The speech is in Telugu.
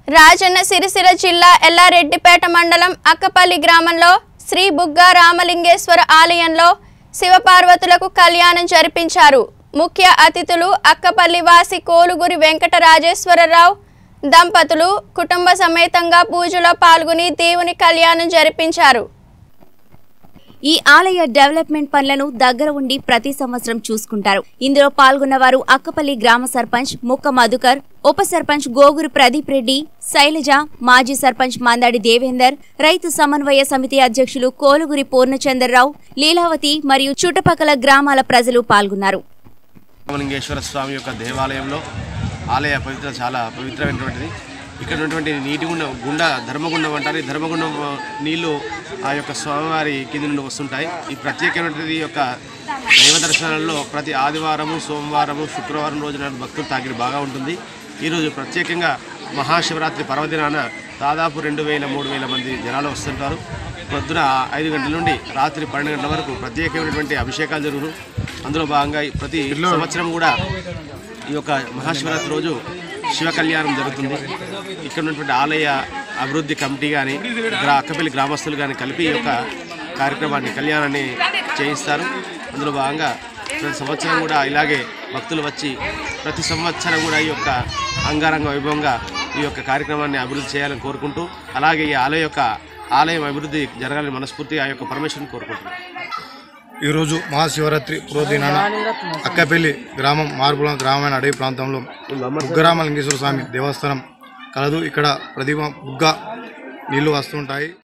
రాజన్న సిరిసిల్ల జిల్లా ఎల్లారెడ్డిపేట మండలం అక్కపల్లి గ్రామంలో శ్రీ బుగ్గ రామలింగేశ్వర ఆలయంలో శివపార్వతులకు కళ్యాణం జరిపించారు ముఖ్య అతిథులు అక్కపల్లి వాసి కోలుగురి వెంకట రాజేశ్వరరావు దంపతులు కుటుంబ సమేతంగా పూజలో పాల్గొని దేవుని కళ్యాణం జరిపించారు ఈ ఆలయ డెవలప్మెంట్ పనులను దగ్గర ఉండి ప్రతి సంవత్సరం చూసుకుంటారు ఇందులో పాల్గొన్న వారు అక్కపల్లి గ్రామ సర్పంచ్ ముక్క మధుకర్ ఉప సర్పంచ్ గోగురు ప్రదీప్ రెడ్డి శైలజ మాజీ సర్పంచ్ మందాడి దేవేందర్ రైతు సమన్వయ సమితి అధ్యక్షులు కోలుగురి పూర్ణచంద్రరావు లీలావతి మరియు చుట్టుపక్కల గ్రామాల ప్రజలు పాల్గొన్నారు రామలింగేశ్వర స్వామి యొక్క దేవాలయంలో ఆలయ పవిత్ర చాలా పవిత్రమైనటువంటిది ఇక్కడ ఉన్నటువంటి నీటి గుండ గుండ ధర్మగుండం అంటారు ఈ ధర్మగుండం ఆ, నీళ్లు ఆ యొక్క స్వామివారి కింద నుండి వస్తుంటాయి ఈ ప్రత్యేకమైనటువంటి ఈ యొక్క దైవ దర్శనాలలో ప్రతి ఆదివారము సోమవారము శుక్రవారం రోజున భక్తులు తాకిడి బాగా ఉంటుంది ఈరోజు ప్రత్యేకంగా మహాశివరాత్రి పర్వదినాన దాదాపు రెండు వేల మూడు వేల మంది జనాలు వస్తుంటారు పొద్దున ఐదు గంటల నుండి రాత్రి పన్నెండు గంటల వరకు ప్రత్యేకమైనటువంటి అభిషేకాలు జరుగును అందులో భాగంగా ఈ ప్రతి సంవత్సరం కూడా ఈ యొక్క మహాశివరాత్రి రోజు శివ కళ్యాణం జరుగుతుంది ఇక్కడ ఉన్నటువంటి ఆలయ అభివృద్ధి కమిటీ కానీ గ్రా అక్కపల్లి గ్రామస్తులు కానీ కలిపి ఈ యొక్క కార్యక్రమాన్ని కళ్యాణాన్ని చేయిస్తారు అందులో భాగంగా ప్రతి సంవత్సరం కూడా ఇలాగే భక్తులు వచ్చి ప్రతి సంవత్సరం కూడా ఈ యొక్క అంగారంగ వైభవంగా ఈ యొక్క కార్యక్రమాన్ని అభివృద్ధి చేయాలని కోరుకుంటూ అలాగే ఈ ఆలయ యొక్క ఆలయం అభివృద్ధి జరగాలని మనస్ఫూర్తిగా ఆ యొక్క పరమేశ్వరుని కోరుకుంటున్నాను ఈరోజు మహాశివరాత్రి పురోదినాన అక్కపల్లి గ్రామం మార్పుల గ్రామమైన అడవి ప్రాంతంలో బుగ్గరామలింగేశ్వర స్వామి దేవస్థానం కలదు ఇక్కడ ప్రతి బుగ్గ నీళ్లు వస్తుంటాయి